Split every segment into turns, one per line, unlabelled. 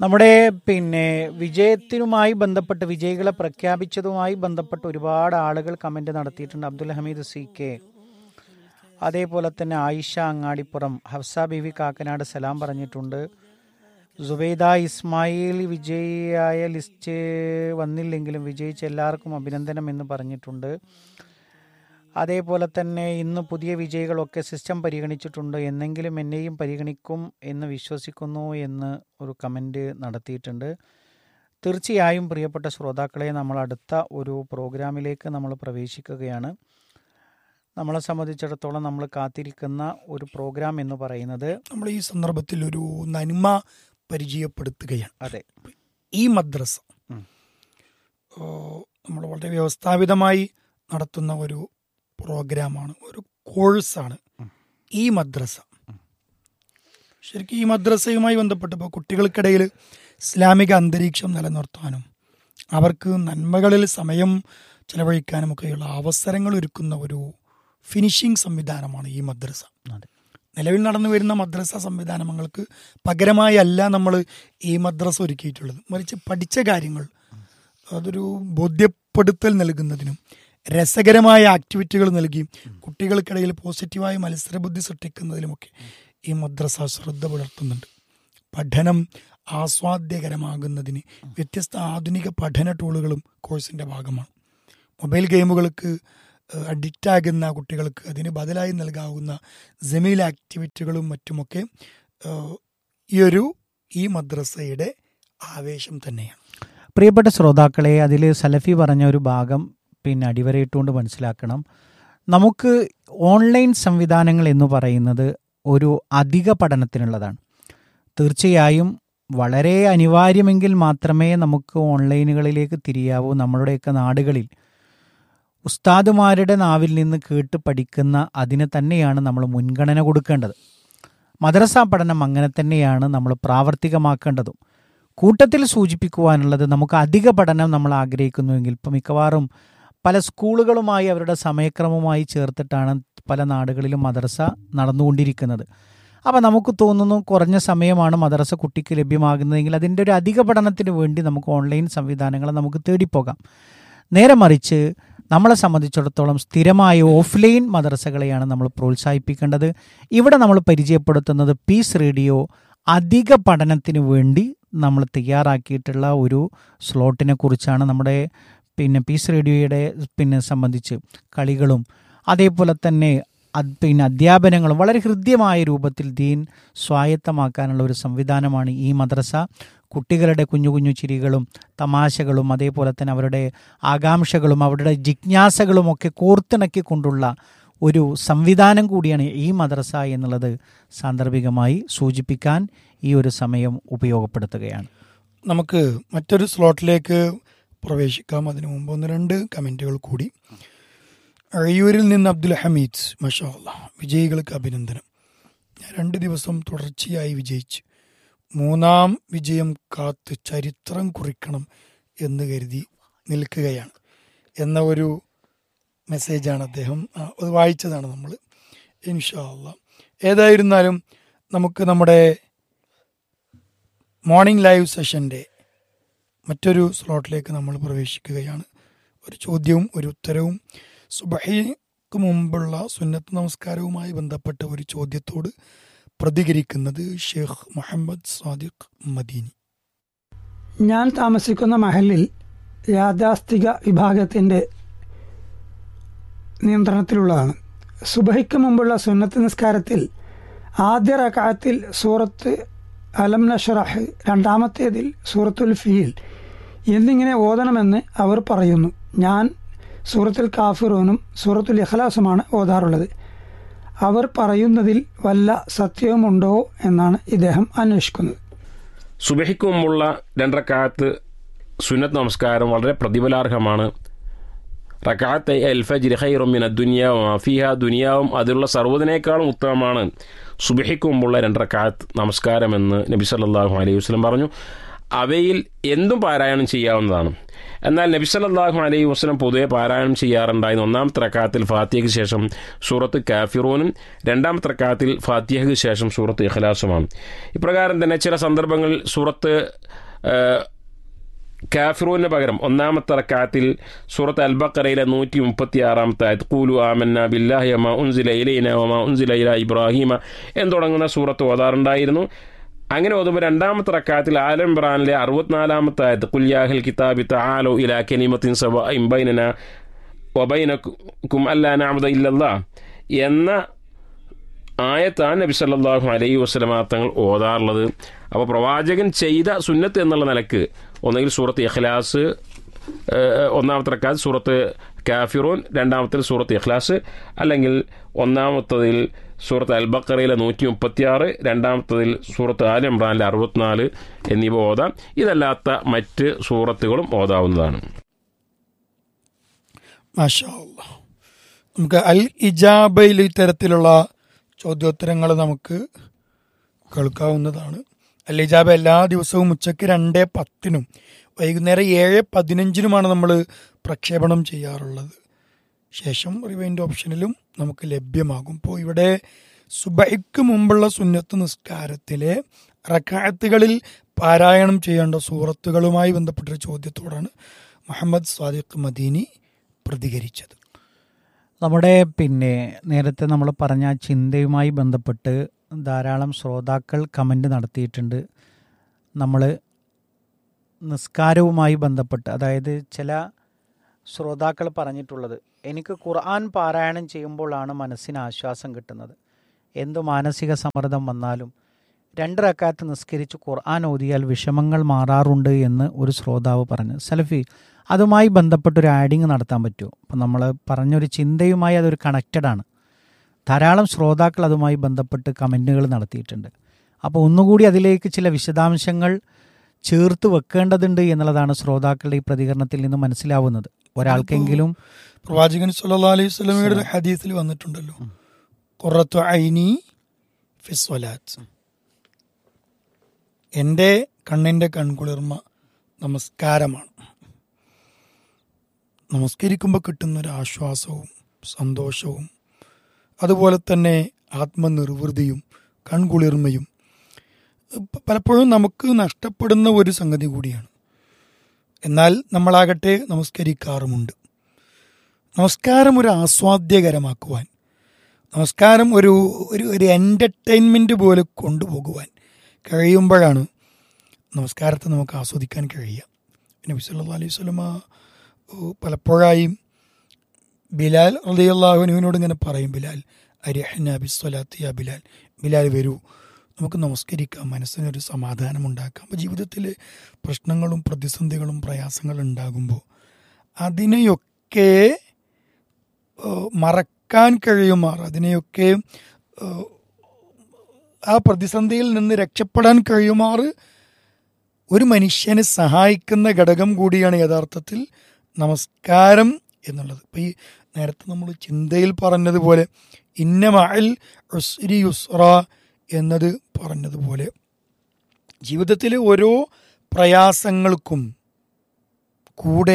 നമ്മുടെ പിന്നെ വിജയത്തിനുമായി ബന്ധപ്പെട്ട് വിജയികളെ പ്രഖ്യാപിച്ചതുമായി ബന്ധപ്പെട്ട് ഒരുപാട് ആളുകൾ കമന്റ് നടത്തിയിട്ടുണ്ട് അബ്ദുൽ ഹമീദ് സി കെ അതേപോലെ തന്നെ ആയിഷ അങ്ങാടിപ്പുറം ഹഫ്സ ബിവി കാക്കനാട് സലാം പറഞ്ഞിട്ടുണ്ട് സുബൈദ ഇസ്മായിൽ വിജയിയായ ലിസ്റ്റ് വന്നില്ലെങ്കിലും വിജയിച്ച എല്ലാവർക്കും അഭിനന്ദനം എന്ന് പറഞ്ഞിട്ടുണ്ട് അതേപോലെ തന്നെ ഇന്ന് പുതിയ വിജയികളൊക്കെ സിസ്റ്റം പരിഗണിച്ചിട്ടുണ്ട് എന്നെങ്കിലും എന്നെയും പരിഗണിക്കും എന്ന് വിശ്വസിക്കുന്നു എന്ന് ഒരു കമൻറ്റ് നടത്തിയിട്ടുണ്ട് തീർച്ചയായും പ്രിയപ്പെട്ട ശ്രോതാക്കളെ നമ്മൾ അടുത്ത ഒരു പ്രോഗ്രാമിലേക്ക് നമ്മൾ പ്രവേശിക്കുകയാണ് നമ്മളെ സംബന്ധിച്ചിടത്തോളം നമ്മൾ കാത്തിരിക്കുന്ന ഒരു പ്രോഗ്രാം എന്ന് പറയുന്നത്
നമ്മൾ ഈ സന്ദർഭത്തിൽ ഒരു നന്മ പരിചയപ്പെടുത്തുകയാണ്
അതെ
ഈ മദ്രസ
ഉം.
ഓ, നമ്മൾ വളരെ വ്യവസ്ഥാപിതമായി നടത്തുന്ന ഒരു പ്രോഗ്രാമാണ് ഒരു കോഴ്സാണ്
ഉം.
ഈ മദ്രസ ശരിക്കും ഈ മദ്രസയുമായി ബന്ധപ്പെട്ട് ഇപ്പോൾ കുട്ടികൾക്കിടയിൽ ഇസ്ലാമിക അന്തരീക്ഷം നിലനിർത്താനും അവർക്ക് നന്മകളിൽ സമയം ചെലവഴിക്കാനും ഒക്കെയുള്ള അവസരങ്ങൾ ഒരുക്കുന്ന ഒരു ഫിനിഷിംഗ് സംവിധാനമാണ് ഈ മദ്രസ
അതെ
നിലവിൽ നടന്നു വരുന്ന മദ്രസ സംവിധാനങ്ങൾക്ക് പകരമായി അല്ല നമ്മൾ ഈ മദ്രസ ഒരുക്കിയിട്ടുള്ളത് മറിച്ച് പഠിച്ച കാര്യങ്ങൾ അതൊരു ബോധ്യപ്പെടുത്തൽ നൽകുന്നതിനും രസകരമായ ആക്ടിവിറ്റികൾ നൽകി കുട്ടികൾക്കിടയിൽ പോസിറ്റീവായ മത്സരബുദ്ധി സൃഷ്ടിക്കുന്നതിലുമൊക്കെ ഈ മദ്രസ ശ്രദ്ധ പുലർത്തുന്നുണ്ട് പഠനം ആസ്വാദ്യകരമാകുന്നതിന് വ്യത്യസ്ത ആധുനിക പഠന ടൂളുകളും കോഴ്സിൻ്റെ ഭാഗമാണ് മൊബൈൽ ഗെയിമുകൾക്ക് അഡിക്റ്റ് ആകുന്ന കുട്ടികൾക്ക് അതിന് ബദലായി നൽകാവുന്ന ജമീൽ ആക്ടിവിറ്റികളും മറ്റുമൊക്കെ ഏഹ്, ഈ ഒരു ഈ മദ്രസയുടെ ആവേശം തന്നെയാണ്
പ്രിയപ്പെട്ട ശ്രോതാക്കളെ അതിൽ സലഫി പറഞ്ഞ ഒരു ഭാഗം പിന്നെ അടിവരയിട്ടുകൊണ്ട് മനസ്സിലാക്കണം നമുക്ക് ഓൺലൈൻ സംവിധാനങ്ങൾ എന്ന് പറയുന്നത് ഒരു അധിക പഠനത്തിനുള്ളതാണ് തീർച്ചയായും വളരെ അനിവാര്യമെങ്കിൽ മാത്രമേ നമുക്ക് ഓൺലൈനുകളിലേക്ക് തിരിയാവൂ നമ്മളുടെയൊക്കെ നാടുകളിൽ ഉസ്താദുമാരുടെ നാവിൽ നിന്ന് കേട്ട് പഠിക്കുന്ന അതിന് തന്നെയാണ് നമ്മൾ മുൻഗണന കൊടുക്കേണ്ടത് മദ്രസ പഠനം അങ്ങനെ തന്നെയാണ് നമ്മൾ പ്രാവർത്തികമാക്കേണ്ടതും കൂട്ടത്തിൽ സൂചിപ്പിക്കുവാനുള്ളത് നമുക്ക് അധിക പഠനം നമ്മൾ ആഗ്രഹിക്കുന്നുവെങ്കിൽ ഇപ്പം മിക്കവാറും പല സ്കൂളുകളുമായി അവരുടെ സമയക്രമവുമായി ചേർത്തിട്ടാണ് പല നാടുകളിലും മദ്രസ നടന്നുകൊണ്ടിരിക്കുന്നത് അപ്പോൾ നമുക്ക് തോന്നുന്നു കുറഞ്ഞ സമയമാണ് മദ്രസ കുട്ടിക്ക് ലഭ്യമാകുന്നതെങ്കിൽ അതിൻ്റെ ഒരു അധിക പഠനത്തിന് വേണ്ടി നമുക്ക് ഓൺലൈൻ സംവിധാനങ്ങൾ നമുക്ക് തേടിപ്പോകാം നേരെ മറിച്ച് നമ്മളെ സംബന്ധിച്ചിടത്തോളം സ്ഥിരമായ ഓഫ്ലൈൻ മദ്രസകളെയാണ് നമ്മൾ പ്രോത്സാഹിപ്പിക്കേണ്ടത് ഇവിടെ നമ്മൾ പരിചയപ്പെടുത്തുന്നത് പീസ് റേഡിയോ അധിക പഠനത്തിന് വേണ്ടി നമ്മൾ തയ്യാറാക്കിയിട്ടുള്ള ഒരു സ്ലോട്ടിനെ കുറിച്ചാണ് നമ്മുടെ പിന്നെ പീസ് റേഡിയോയുടെ പിന്നെ സംബന്ധിച്ച് കളികളും അതേപോലെ തന്നെ അത് പിന്നെ അധ്യാപനങ്ങളും വളരെ ഹൃദ്യമായ രൂപത്തിൽ ദീൻ സ്വായത്തമാക്കാനുള്ള ഒരു സംവിധാനമാണ് ഈ മദ്രസ കുട്ടികളുടെ കുഞ്ഞു കുഞ്ഞു ചിരികളും തമാശകളും അതേപോലെ തന്നെ അവരുടെ ആകാംക്ഷകളും അവരുടെ ജിജ്ഞാസകളും ഒക്കെ കോർത്തിണക്കിക്കൊണ്ടുള്ള ഒരു സംവിധാനം കൂടിയാണ് ഈ മദ്രസ എന്നുള്ളത് സാന്ദർഭികമായി സൂചിപ്പിക്കാൻ ഈ ഒരു സമയം ഉപയോഗപ്പെടുത്തുകയാണ്
നമുക്ക് മറ്റൊരു സ്ലോട്ടിലേക്ക് പ്രവേശിക്കാം അതിനു മുമ്പ് ഒന്ന് രണ്ട് കമൻറ്റുകൾ കൂടി അഴിയൂരിൽ നിന്ന് അബ്ദുൽ ഹമീദ് മഷാ അല്ലാ വിജയികൾക്ക് അഭിനന്ദനം ഞാൻ രണ്ട് ദിവസം തുടർച്ചയായി വിജയിച്ചു മൂന്നാം വിജയം കാത്ത് ചരിത്രം കുറിക്കണം എന്ന് കരുതി നിൽക്കുകയാണ് എന്ന ഒരു മെസ്സേജാണ് അദ്ദേഹം ആ, അത് വായിച്ചതാണ് നമ്മൾ ഇൻഷാ അല്ലാ ഏതായിരുന്നാലും നമുക്ക് നമ്മുടെ മോർണിംഗ് ലൈവ് സെഷൻ്റെ മറ്റൊരു സ്ലോട്ടിലേക്ക് നമ്മൾ പ്രവേശിക്കുകയാണ് ഒരു ചോദ്യവും ഒരു ഉത്തരവും സുബഹിക്ക് മുമ്പുള്ള സുന്നത്ത് നമസ്കാരവുമായി ബന്ധപ്പെട്ട ഒരു ചോദ്യത്തോട് പ്രതികരിക്കുന്നത് ഷെയ്ഖ് മുഹമ്മദ് സാദിഖ് മദീനി
ഞാൻ താമസിക്കുന്ന മഹലിൽ യാഥാസ്ഥിക വിഭാഗത്തിൻ്റെ നിയന്ത്രണത്തിലുള്ളതാണ് സുബഹിക്ക് മുമ്പുള്ള സുന്നത്ത് നിസ്കാരത്തിൽ ആദ്യ റക്കാത്തിൽ സൂറത്ത് അലം നഷറഹ് രണ്ടാമത്തേതിൽ സൂറത്തുൽ ഫീൽ എന്നിങ്ങനെ ഓതണമെന്ന് അവർ പറയുന്നു ഞാൻ സൂറത്തുൽ കാഫിറൂനും സൂറത്തുൽ ഇഖ്ലാസുമാണ് ഓതാറുള്ളത് അവർ പറയുന്നതിൽ വല്ല സത്യവുമുണ്ടോ എന്നാണ് ഇദ്ദേഹം അന്വേഷിക്കുന്നത്
സുബഹിക്ക് മുമ്പുള്ള രണ്ടരക്കാലത്ത് സുന്നത്ത് നമസ്കാരം വളരെ പ്രതിഫലാർഹമാണ് റക്കാത്ത് എൽഫജിർ ഹൈറുമിന ദുനിയാവും അഫിഹ ദുനിയാവും അതിലുള്ള സർവ്വതിനേക്കാളും ഉത്തമമാണ് സുബഹിക്ക് മുമ്പുള്ള രണ്ടരക്കാലത്ത് നമസ്കാരമെന്ന് നബി സല്ലല്ലാഹു അലൈഹി വസല്ലം പറഞ്ഞു അവയിൽ എന്തും പാരായണം ചെയ്യാവുന്നതാണ് എന്നാൽ നബി സല്ലല്ലാഹു അലൈഹി വസല്ലം പൊതുവെ പാരായണം ചെയ്യാറുണ്ടായിരുന്ന ഒന്നാമത്തെ റക്കാത്തിൽ ഫാത്തിഹയ്ക്ക് ശേഷം സൂറത്ത് കാഫിറൂനും രണ്ടാമത്തെ റക്കാത്തിൽ ഫാത്തിഹയ്ക്ക് ശേഷം സൂറത്ത് ഇഖ്ലാസുമാണ് ഇപ്രകാരം തന്നെ ചില സന്ദർഭങ്ങളിൽ സൂറത്ത് ആ, കാഫിറൂന് പകരം ഒന്നാമത്തെ റക്കാത്തിൽ സൂറത്ത് അൽബക്കറയിലെ നൂറ്റി മുപ്പത്തി ആറാമത്തെ ആയത് കൂലു ആമന്ന ബില്ലാഹി അമ ഉൻസില ഇലൈന ഒമ ഉൻസില ഇല ഇബ്രാഹിമ എന്ന് തുടങ്ങുന്ന സൂറത്ത് ഓതാറുണ്ടായിരുന്നു അങ്ങനെ ഓതുമ്പോൾ രണ്ടാമത്തെ റക്കാത്തിൽ ആലം ഇമ്രാനിലെ അറുപത്തിനാലാമത്തെ ആയത് കുല്യാഹിൽ കിതാബി താലോ ഇല കനിമത്തിൻ സബ ഇംബൈനന ഒബൈനക്കും അല്ലാ നാമത ഇല്ലല്ലാ എന്ന ആയത്താണ് നബി സല്ലല്ലാഹു അലൈഹി വസല്ലമ തങ്ങൾ ഓതാറുള്ളത് അപ്പോൾ പ്രവാചകൻ ചെയ്ത സുന്നത്ത് എന്നുള്ള നിലക്ക് ഒന്നുകിൽ സൂറത്ത് ഇഖ്ലാസ് ഏഹ്, ഒന്നാമത്തെ റക്കാത്ത് സൂറത്ത് കാഫിറൂൻ രണ്ടാമത്തിൽ സൂറത്ത് ഇഖ്ലാസ് അല്ലെങ്കിൽ ഒന്നാമത്തതിൽ സൂറത്ത് അൽബക്കറയിലെ നൂറ്റി മുപ്പത്തിയാറ് രണ്ടാമത്തതിൽ സൂറത്ത് ആൽ ഇമ്രാനിലെ അറുപത്തിനാല് എന്നിവ ഓതാം ഇതല്ലാത്ത മറ്റ് സൂറത്തുകളും ഓതാവുന്നതാണ്
മാഷാ അല്ലാ. നമുക്ക് അൽ ഇജാബയിൽ ഇത്തരത്തിലുള്ള ചോദ്യോത്തരങ്ങൾ നമുക്ക് കേൾക്കാവുന്നതാണ് അൽ ഇജാബ എല്ലാ ദിവസവും ഉച്ചയ്ക്ക് രണ്ട് പത്തിനും വൈകുന്നേരം ഏഴ് പതിനഞ്ചിനുമാണ് നമ്മൾ പ്രക്ഷേപണം ചെയ്യാറുള്ളത് ശേഷം റിവൈൻഡ് ഓപ്ഷനിലും നമുക്ക് ലഭ്യമാകും ഇപ്പോൾ ഇവിടെ സുബൈക്ക് മുമ്പുള്ള സുന്നത്ത് നിസ്കാരത്തിലെ റക്കാത്തുകളിൽ പാരായണം ചെയ്യേണ്ട സൂറത്തുകളുമായി ബന്ധപ്പെട്ട ചോദ്യത്തോടാണ് മുഹമ്മദ് സ്വാദിഖ് മദീനി പ്രതികരിച്ചത്
നമ്മുടെ പിന്നെ നേരത്തെ നമ്മൾ പറഞ്ഞ ആ ചിന്തയുമായി ബന്ധപ്പെട്ട് ധാരാളം ശ്രോതാക്കൾ കമൻ്റ് നടത്തിയിട്ടുണ്ട് നമ്മൾ നിസ്കാരവുമായി ബന്ധപ്പെട്ട് അതായത് ചില ശ്രോതാക്കൾ പറഞ്ഞിട്ടുള്ളത് എനിക്ക് ഖുർആൻ പാരായണം ചെയ്യുമ്പോഴാണ് മനസ്സിന് ആശ്വാസം കിട്ടുന്നത് എന്തു മാനസിക സമ്മർദ്ദം വന്നാലും രണ്ട് റക്കാത്ത് നിസ്കരിച്ച് ഖുർആൻ ഓതിയാൽ വിഷമങ്ങൾ മാറാറുണ്ട് എന്ന് ഒരു ശ്രോതാവ് പറഞ്ഞു സലഫി അതുമായി ബന്ധപ്പെട്ടൊരു ആഡിങ് നടത്താൻ പറ്റുമോ അപ്പം നമ്മൾ പറഞ്ഞൊരു ചിന്തയുമായി അതൊരു കണക്റ്റഡ് ആണ് ധാരാളം ശ്രോതാക്കൾ അതുമായി ബന്ധപ്പെട്ട് കമൻറ്റുകൾ നടത്തിയിട്ടുണ്ട് അപ്പോൾ ഒന്നുകൂടി അതിലേക്ക് ചില വിശദാംശങ്ങൾ ചേർത്ത് വെക്കേണ്ടതുണ്ട് എന്നുള്ളതാണ് ശ്രോതാക്കളുടെ ഈ പ്രതികരണത്തിൽ നിന്ന് മനസ്സിലാവുന്നത് ഒരാൾക്കെങ്കിലും
പ്രവാചകൻ സല്ലല്ലാഹു അലൈഹി വസല്ലമയുടെ ഒരു ഹദീസിൽ വന്നിട്ടുണ്ടല്ലോ ഖുറത്തു ഐനി ഫിസ്വലാത്ത് എൻ്റെ കണ്ണിൻ്റെ കൺകുളിർമ നമസ്കാരമാണ് നമസ്കരിക്കുമ്പോൾ കിട്ടുന്ന ഒരു ആശ്വാസവും സന്തോഷവും അതുപോലെ തന്നെ ആത്മനിർവൃതിയും കൺകുളിർമയും പ- പലപ്പോഴും നമുക്ക് നഷ്ടപ്പെടുന്ന ഒരു സംഗതി കൂടിയാണ് എന്നാൽ നമ്മളാകട്ടെ നമസ്കരിക്കാറുമുണ്ട് നമസ്കാരം ഒരു ആസ്വാദ്യകരമാക്കുവാൻ നമസ്കാരം ഒരു ഒരു ഒരു എൻ്റർടൈൻമെൻറ്റ് പോലെ കൊണ്ടുപോകുവാൻ കഴിയുമ്പോഴാണ് നമസ്കാരത്തെ നമുക്ക് ആസ്വദിക്കാൻ കഴിയുക നബി സല്ലല്ലാഹു അലൈഹി വസല്ലമ ഓ, പലപ്പോഴായി ബിലാൽ റളിയല്ലാഹുവിനോട് ഇങ്ങനെ പറയും ബിലാൽ അരിഹന ബിസ്വലാത്ത് യാ ബിലാൽ ബിലാൽ വരൂ നമുക്ക് നമസ്കരിക്കാം മനസ്സിനൊരു സമാധാനം ഉണ്ടാക്കാം അപ്പോൾ ജീവിതത്തിൽ പ്രശ്നങ്ങളും പ്രതിസന്ധികളും പ്രയാസങ്ങളും ഉണ്ടാകുമ്പോൾ അതിനെയൊക്കെ ഏഹ്, മറക്കാൻ കഴിയുമാർ അതിനെയൊക്കെ ഏഹ്, ആ പ്രതിസന്ധിയിൽ നിന്ന് രക്ഷപ്പെടാൻ കഴിയുമാറ് ഒരു മനുഷ്യനെ സഹായിക്കുന്ന ഘടകം കൂടിയാണ് യഥാർത്ഥത്തിൽ നമസ്കാരം എന്നുള്ളത് ഇപ്പം ഈ നേരത്തെ നമ്മൾ ചിന്തയിൽ പറഞ്ഞതുപോലെ ഇന്ന മഅൽ ഉസ്രി യുസ്ര എന്നത് പറഞ്ഞതുപോലെ ജീവിതത്തിലെ ഓരോ പ്രയാസങ്ങൾക്കും കൂടെ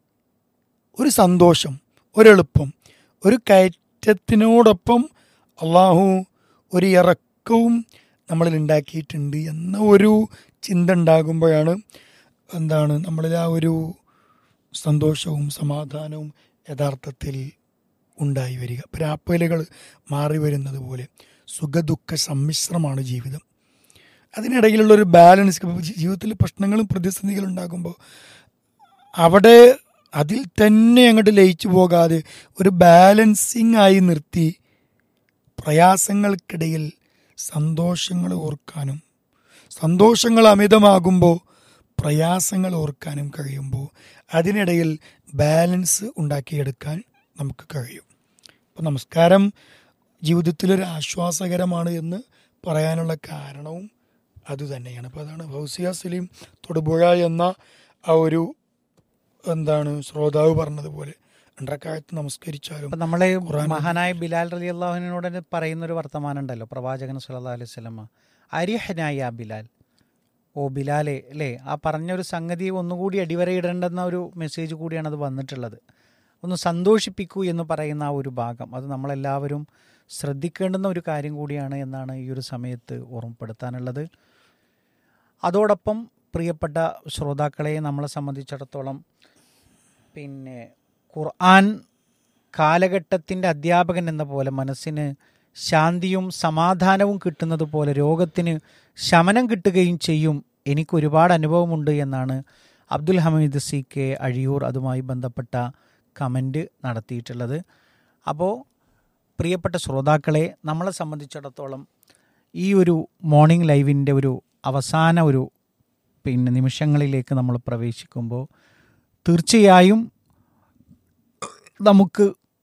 ഒരു സന്തോഷം ഒരെളുപ്പം ഒരു കയറ്റത്തിനോടൊപ്പം അള്ളാഹു ഒരു ഇറക്കവും നമ്മളിൽ ഉണ്ടാക്കിയിട്ടുണ്ട് എന്ന ഒരു ചിന്ത ഉണ്ടാകുമ്പോഴാണ് എന്താണ് നമ്മളിൽ ആ ഒരു സന്തോഷവും സമാധാനവും യഥാർത്ഥത്തിൽ ഉണ്ടായി വരിക ഇപ്പം രാപ്പകലുകൾ മാറി വരുന്നത് പോലെ സുഖദുഃഖ സമ്മിശ്രമാണ് ജീവിതം അതിനിടയിലുള്ള ഒരു ബാലൻസ് ഇപ്പം ജീ- ജീവിതത്തിൽ പ്രശ്നങ്ങളും പ്രതിസന്ധികളും ഉണ്ടാകുമ്പോൾ അവിടെ അതിൽ തന്നെ അങ്ങോട്ട് ലയിച്ചു പോകാതെ ഒരു ബാലൻസിങ് ആയി നിർത്തി പ്രയാസങ്ങൾക്കിടയിൽ സന്തോഷങ്ങൾ ഓർക്കാനും സന്തോഷങ്ങൾ അമിതമാകുമ്പോൾ പ്രയാസങ്ങൾ ഓർക്കാനും കഴിയുമ്പോൾ അതിനിടയിൽ ബാലൻസ് ഉണ്ടാക്കിയെടുക്കാൻ നമുക്ക് കഴിയും അപ്പോൾ നമസ്കാരം ജീവിതത്തിലൊരു ആശ്വാസകരമാണ് എന്ന് പറയാനുള്ള കാരണവും അതുതന്നെയാണ് അപ്പോൾ അതാണ് ഫൗസിയ സലീം തൊടുപുഴ എന്ന ആ ഒരു എന്താണ് ശ്രോതാവ് പറഞ്ഞതുപോലെ രണ്ടരക്കാലത്ത് നമസ്കരിച്ചാലും
ഇപ്പം നമ്മളെ
ഖുർആൻ
മഹാനായ ബിലാൽ റലി അള്ളാഹുവിനോട് പറയുന്ന ഒരു വർത്തമാനം ഉണ്ടല്ലോ പ്രവാചകൻ സല്ലല്ലാഹു അലൈഹി വസല്ലമ അരിഹനായ ബിലാൽ ഓ ബിലാലെ അല്ലേ ആ പറഞ്ഞൊരു സംഗതി ഒന്നുകൂടി അടിവരയിടേണ്ടെന്ന ഒരു മെസ്സേജ് കൂടിയാണ് അത് വന്നിട്ടുള്ളത് ഒന്ന് സന്തോഷിപ്പിക്കൂ എന്ന് പറയുന്ന ആ ഒരു ഭാഗം അത് നമ്മളെല്ലാവരും ശ്രദ്ധിക്കേണ്ടുന്ന ഒരു കാര്യം കൂടിയാണ് എന്നാണ് ഈ ഒരു സമയത്ത് ഓർമ്മപ്പെടുത്താനുള്ളത് അതോടൊപ്പം പ്രിയപ്പെട്ട ശ്രോതാക്കളെ നമ്മളെ സംബന്ധിച്ചിടത്തോളം പിന്നെ ഖുർആൻ കാലഘട്ടത്തിൻ്റെ അധ്യാപകൻ എന്ന പോലെ മനസ്സിന് ശാന്തിയും സമാധാനവും കിട്ടുന്നത് പോലെ രോഗത്തിന് ശമനം കിട്ടുകയും ചെയ്യും എനിക്ക് ഒരുപാട് അനുഭവമുണ്ട് എന്നാണ് അബ്ദുൽ ഹമീദ് സി കെ അഴിയൂർ അതുമായി ബന്ധപ്പെട്ട കമൻറ്റ് നടത്തിയിട്ടുള്ളത് അപ്പോൾ പ്രിയപ്പെട്ട ശ്രോതാക്കളെ നമ്മളെ സംബന്ധിച്ചിടത്തോളം ഈ ഒരു മോർണിംഗ് ലൈവിൻ്റെ ഒരു അവസാന ഒരു പിന്നെ നിമിഷങ്ങളിലേക്ക് നമ്മൾ പ്രവേശിക്കുമ്പോൾ തീർച്ചയായും നമുക്ക്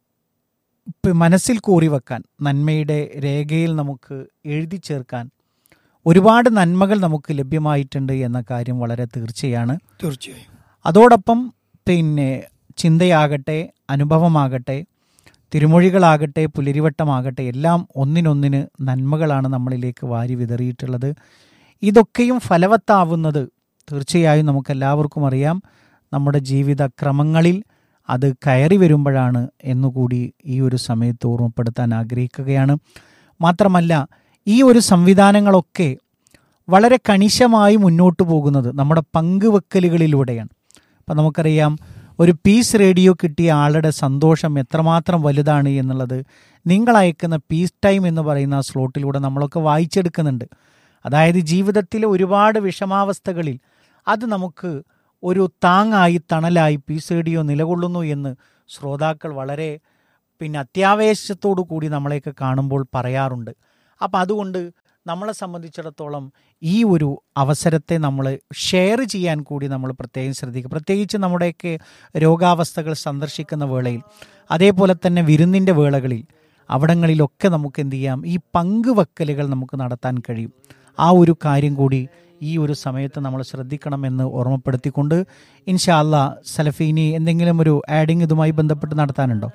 പ് മനസ്സിൽ കോറി വെക്കാൻ നന്മയുടെ രേഖയിൽ നമുക്ക് എഴുതി ചേർക്കാൻ ഒരുപാട് നന്മകൾ നമുക്ക് ലഭ്യമായിട്ടുണ്ട് എന്ന കാര്യം വളരെ തീർച്ചയാണ്
തീർച്ചയായും
അതോടൊപ്പം പിന്നെ ചിന്തയാകട്ടെ അനുഭവമാകട്ടെ തിരുമൊഴികളാകട്ടെ പുലരിവട്ടമാകട്ടെ എല്ലാം ഒന്നിനൊന്നിന് നന്മകളാണ് നമ്മളിലേക്ക് വാരി വിതറിയിട്ടുള്ളത് ഇതൊക്കെയും ഫലവത്താവുന്നത് തീർച്ചയായും നമുക്കെല്ലാവർക്കും അറിയാം നമ്മുടെ ജീവിത ക്രമങ്ങളിൽ അത് കയറി വരുമ്പോഴാണ് എന്നുകൂടി ഈ ഒരു സമയത്ത് ഓർമ്മപ്പെടുത്താൻ ആഗ്രഹിക്കുകയാണ് മാത്രമല്ല ഈ ഒരു സംവിധാനങ്ങളൊക്കെ വളരെ കണിശമായി മുന്നോട്ട് പോകുന്നത് നമ്മുടെ പങ്കുവെക്കലുകളിലൂടെയാണ് അപ്പം നമുക്കറിയാം ഒരു പീസ് റേഡിയോ കിട്ടിയ ആളുടെ സന്തോഷം എത്രമാത്രം വലുതാണ് എന്നുള്ളത് നിങ്ങൾ അയക്കുന്ന പീസ് ടൈം എന്ന് പറയുന്ന ആ സ്ലോട്ടിലൂടെ നമ്മളൊക്കെ വായിച്ചെടുക്കുന്നുണ്ട് അതായത് ജീവിതത്തിലെ ഒരുപാട് വിഷമാവസ്ഥകളിൽ അത് നമുക്ക് ഒരു താങ്ങായി തണലായി പീസ് റേഡിയോ നിലകൊള്ളുന്നു എന്ന് ശ്രോതാക്കൾ വളരെ പിന്നെ അത്യാവേശത്തോടു കൂടി നമ്മളെയൊക്കെ കാണുമ്പോൾ പറയാറുണ്ട് അപ്പം അതുകൊണ്ട് നമ്മളെ സംബന്ധിച്ചിടത്തോളം ഈ ഒരു അവസരത്തെ നമ്മൾ ഷെയർ ചെയ്യാൻ കൂടി നമ്മൾ പ്രത്യേകം ശ്രദ്ധിക്കുക പ്രത്യേകിച്ച് നമ്മുടെയൊക്കെ രോഗാവസ്ഥകൾ സന്ദർശിക്കുന്ന വേളയിൽ അതേപോലെ തന്നെ വിരുന്നിൻ്റെ വേളകളിൽ അവിടങ്ങളിലൊക്കെ നമുക്ക് എന്ത് ചെയ്യാം ഈ പങ്കുവെക്കലുകൾ നമുക്ക് നടത്താൻ കഴിയും ആ ഒരു കാര്യം കൂടി ഈ ഒരു സമയത്ത് നമ്മൾ ശ്രദ്ധിക്കണമെന്ന് ഓർമ്മപ്പെടുത്തിക്കൊണ്ട് ഇൻഷാ അല്ലാ സലഫീനി എന്തെങ്കിലും ഒരു ആഡിങ് ഇതുമായി ബന്ധപ്പെട്ട് നടത്താനുണ്ടോ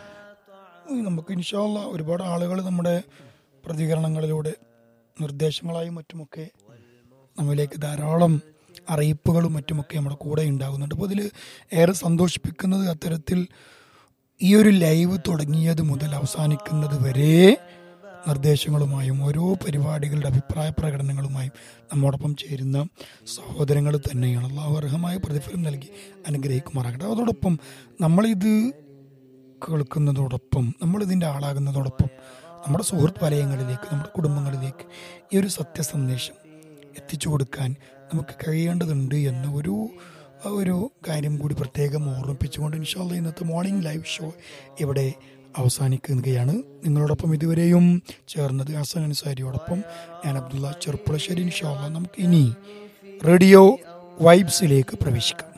നമുക്ക് ഇൻഷാല്ല ഒരുപാട് ആളുകൾ നമ്മുടെ പ്രതികരണങ്ങളിലൂടെ നിർദ്ദേശങ്ങളായും മറ്റുമൊക്കെ നമ്മിലേക്ക് ധാരാളം അറിയിപ്പുകളും മറ്റുമൊക്കെ നമ്മുടെ കൂടെ ഉണ്ടാകുന്നുണ്ട് അപ്പോൾ ഇതിൽ ഏറെ സന്തോഷിപ്പിക്കുന്നത് അത്തരത്തിൽ ഈ ഒരു ലൈവ് തുടങ്ങിയത് മുതൽ അവസാനിക്കുന്നത് വരെ നിർദ്ദേശങ്ങളുമായും ഓരോ പരിപാടികളുടെ അഭിപ്രായ പ്രകടനങ്ങളുമായും നമ്മോടൊപ്പം ചേരുന്ന സഹോദരങ്ങൾ തന്നെയാണ് അള്ളാഹു അർഹമായ പ്രതിഫലം നൽകി അനുഗ്രഹിക്കുമാറാകട്ടെ അതോടൊപ്പം നമ്മളിത് കേൾക്കുന്നതോടൊപ്പം നമ്മളിതിൻ്റെ ആളാകുന്നതോടൊപ്പം നമ്മുടെ സുഹൃത്ത് വലയങ്ങളിലേക്ക് നമ്മുടെ കുടുംബങ്ങളിലേക്ക് ഈ ഒരു സത്യസന്ദേശം എത്തിച്ചു കൊടുക്കാൻ നമുക്ക് കഴിയേണ്ടതുണ്ട് എന്ന ഒരു ആ ഒരു കാര്യം കൂടി പ്രത്യേകം ഓർമ്മിപ്പിച്ചുകൊണ്ട് ഇൻഷാല്ല ഇന്നത്തെ മോർണിംഗ് ലൈവ് ഷോ ഇവിടെ അവസാനിക്കുകയാണ് നിങ്ങളോടൊപ്പം ഇതുവരെയും ചേർന്നത് ഹസൻ അൻസാരിയോടൊപ്പം ഞാൻ അബ്ദുള്ള ചെറുപ്പുളശ്ശേരി ഇൻഷാല്ല നമുക്ക് ഇനി റേഡിയോ വൈബ്സിലേക്ക് പ്രവേശിക്കാം